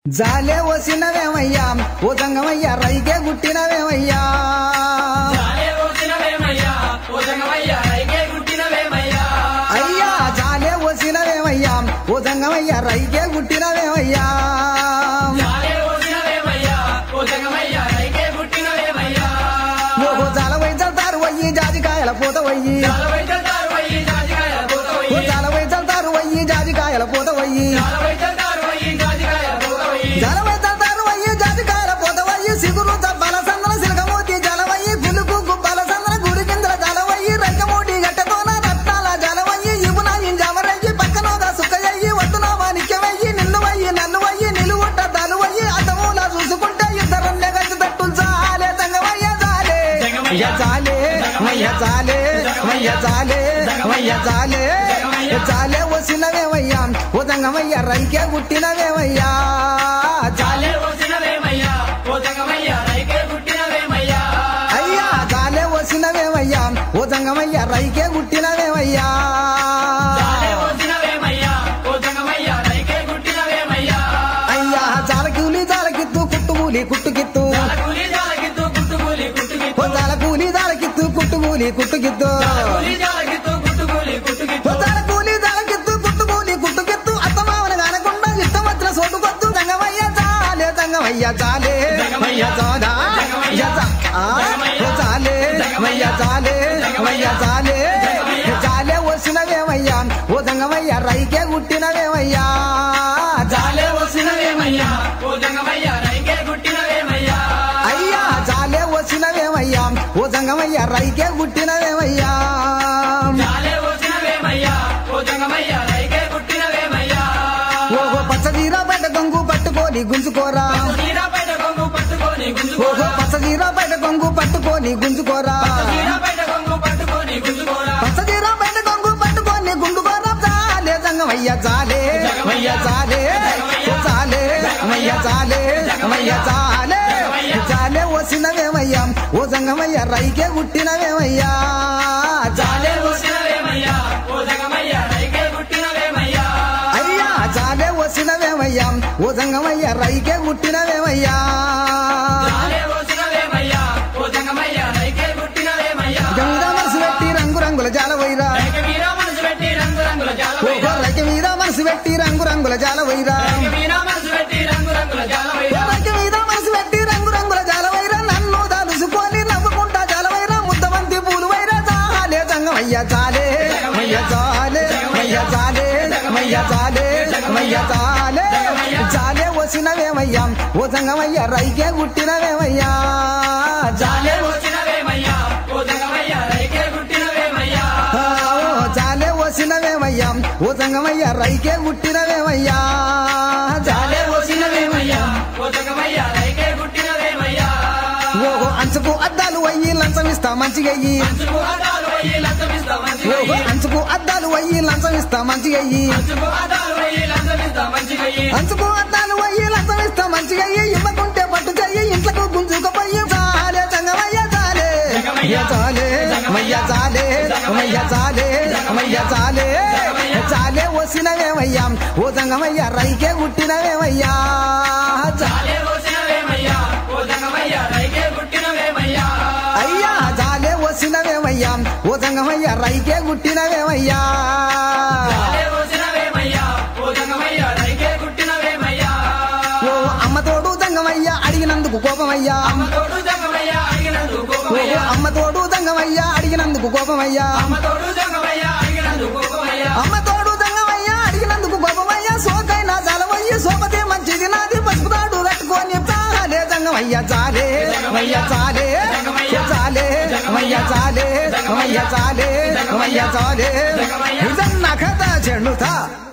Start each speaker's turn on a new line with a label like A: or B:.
A: జాలే వసినవేమయ్యా ఓ సంగమయ్యా రైకే గుట్టినవేమయ్యా
B: జాలే పోసినవేమయ్యా, ఓ జంగమయ్యా, రైకే గుట్టినవేమయ్యా.
A: అయ్యా జాలే వసినవేమయ్యా ఓ సంగమయ్యా రైకే గుట్టినవేమయ్యా
B: జాలే పోసినవేమయ్యా, ఓ జంగమయ్యా, రైకే గుట్టినవేమయ్యా.
A: ఓహో జాల వైచల్తారు వయ్యి జాజికాయల పూత వయ్యి
B: జాలవైతల్తారు వయ్యి, జాజికాయల
A: ఓ
B: పూతవయ్యి.
A: జాల వైచల్తారు వయ్యి జాజికాయల పూత వయ్యి
B: జాలవైతల్తారు వయ్యి, జాజికాయల పూతవయ్యి.
A: జాల వైచల్తారు వయ్యి జాజికాయల పూత వయ్యి సిగురు బల సందన సిలకమూతి జలవయ్యి పులుకు గుబ్బల సందన గుడి కిందల జలవయ్యి రంగమూటి గట్టతోన రత్నాల జలవయ్యి ఇవున ఇంజమరయ్యి పక్కనోగా సుక్కయ్యి వద్దున వానిక్యవయ్యి నిన్నువయ్యి నన్నువయ్యి నిలువుట్ట దలువయ్యి అతమూల చూసుకుంటే ఇద్దరం నెగసి తట్టులు చాలే తంగవయ్య చాలే
B: జంగమయ్య.
A: చాలే మయ్య చాలే మయ్య చాలే మయ్య చాలే చాలే వసినవేమయ్యా ఓ తంగమయ్య రైకే గుట్టినవేమయ్యా చాలే
B: జాలే పోసినవేమయ్యా, ఓ జంగమయ్యా, రైకే గుట్టినవేమయ్యా.
A: అయ్యా చాలే వసినవేమయ్యా ఓ తంగమయ్య రైకే గుట్టినవేమయ్యా
B: జాలే పోసినవేమయ్యా, ఓ జంగమయ్యా, రైకే గుట్టినవేమయ్యా.
A: అయ్యా చాలకూలి చాలకిత్తు కుట్టుకూలి కుట్టుకిత్తు
B: జాలకూలి జాలకిత్తు, గుట్టుకూలి
A: ఓ
B: గుట్టుకిత్తు.
A: చాలకూలి చాలకిత్తు కుట్టుకూలి కుట్టుకిత్తు
B: జాలకూలి జాలకిత్తు, గుట్టుకూలి
A: ఓ
B: గుట్టుకిత్తు.
A: చాలకూలి చాలకిత్తు కుట్టుకూలి కుట్టుకిత్తు అత్తమావన కానకుండా ఇష్టం వచ్చిన సోటుకొత్తు తంగమయ్య చాలే తంగమయ్య చాలే మయ్య చాదా యా చా- ఆ, ఓ చాలే మయ్య చాలే మయ్య చాలే చాలే వసినవేమయ్యా ఓ తంగమయ్య రైకే గుట్టినవేమయ్యా
B: జాలే వసినవేమయ్యా, ఓ జంగమయ్యా, రైకే గుట్టినవేమయ్యా.
A: అయ్యా చాలే వసినవేమయ్యా ఓ తంగమయ్య రైకే గుట్టినవేమయ్యా
B: జాలే వసినవేమయ్యా, ఓ జంగమయ్యా, రైకే గుట్టినవేమయ్యా.
A: ఓహో పచ్చదీరా బయట కొంగు పట్టుకొని గుంజుకోరా
B: నీరాపేట కొంగు పట్టుకొని
A: ఓహో
B: గుంజుకోరా.
A: పచ్చదీరా బయట కొంగు పట్టుకొని గుంజుకోరా
B: నీరాపేట కొంగు పట్టుకొని గుంజుకోరా.
A: పచ్చదీరా బయట కొంగు పట్టుకొని గుండుకోరా చాలే సంగమయ్య చాలే మయ్య చాలే ఓ చాలే మయ్య చాలే మయ్య చాలే చాలే వసినవేమయ్యా ఓ సంగమయ్య రైకే గుట్టినవేమయ్యా చాలే
B: జాలే వసినవేమయ్యా, ఓ జంగమయ్యా, రైకే గుట్టినవేమయ్యా.
A: అయ్యా చాలే వసినవేమయ్యా ఓ సంగమయ్య రైకే గుట్టినవేమయ్యా
B: జాలే వసినవేమయ్యా, ఓ జంగమయ్యా, రైకే గుట్టినవేమయ్యా.
A: గంగా మనసు పెట్టి రంగు రంగుల జాల వైరా
B: రైక మీద మనసు పెట్టి రంగు రంగుల జాలవైరా.
A: ఓహో రైక మీద మనసు పెట్టి రంగు రంగుల జాల వైరా
B: రైక మీద మనసు పెట్టి రంగు రంగుల జాలవైరా.
A: రైక మీద మనసు పెట్టి రంగు రంగుల జాల వైరా నన్ను దాలుసుకొని నవ్వుకుంటా జాల వైరా ముద్దబంతి పూలు వైరా చాలే సంగమయ్య చాలే మయ్య చాలే మయ్య చాలే మయ్య చాలే మయ్య చాలే చాలే వసినవేమయ్యా ఓ సంగమయ్య రైకే గుట్టినవేమయ్యా
B: జాలే వచ్చినవేమయ్యా, ఓ జంగమయ్యా, రైకే గుట్టినవేమయ్యా.
A: ఆ, ఓ చాలే వసినవేమయ్యా ఓ సంగమయ్య రైకే గుట్టినవేమయ్యా
B: జాలే వచ్చినవేమయ్యా, ఓ జంగమయ్యా, రైకే గుట్టినవేమయ్యా.
A: ఓహో అంచుకు అద్దాలు అయ్యి లంచం ఇస్తా మంచిగయ్యి
B: అంచుకు అద్దాలు వెయ్యి లంచమిస్తా మంచిగయ్యి.
A: ఓహో అంచుకు అద్దాలు అయ్యి లంచం ఇస్తా మంచిగయ్యి
B: అంచుకు అద్దాలు వెయ్యి లంచమిస్తా మంచిగయ్యి.
A: అంచుకు అద్దాలు అయ్యి లంచం ఇస్తా మంచిగయ్యి ఇవ్వకుంటే పట్టు చెయ్యి ఇంట్లకు గుంజుకుపోయి చాలే సంగమయ్య చాలే మయ్య చాలే మయ్య చాలే మయ్య చాలే మయ్య చాలే చాలే వసినవేమయ్యా ఓ సంగమయ్య రైకే గుట్టినవేమయ్యా చాలే
B: జాలే వచ్చినవేమయ్యా, ఓ జంగమయ్యా, రైకే గుట్టినవేమయ్యా.
A: అయ్యా జాలే వసినవేమయ్యా ఓ సంగమయ్య రైకే గుట్టినవేమయ్యా
B: జాలే వచ్చినవేమయ్యా, ఓ జంగమయ్యా, రైకే గుట్టినవేమయ్యా.
A: ఓ అమ్మ తోడు దంగమయ్యా అడిగినందుకు కోపమయ్యా
B: అమ్మ తోడు జంగమయ్యా, అడిగినందుకు
A: ఓ
B: కోపమయ్యా.
A: అమ్మ తోడు దంగమయ్యా అడిగినందుకు కోపమయ్యా
B: అమ్మ తోడు జంగమయ్యా, అడిగినందుకు కోపమయ్యా.
A: అమ్మ తోడు దంగమయ్యా అడిగినందుకు కోపమయ్యా సోకైనా చాలవయ్యి సోపతే మంచిది నాది పసుపు తాడు కట్టుకొని చాలే దంగమయ్యా చాలే మయ్య చాలే చాలే మయ్య చాలే మయ్య చాలే మయ్య చాలే ఇదన్న కథ చెడుతా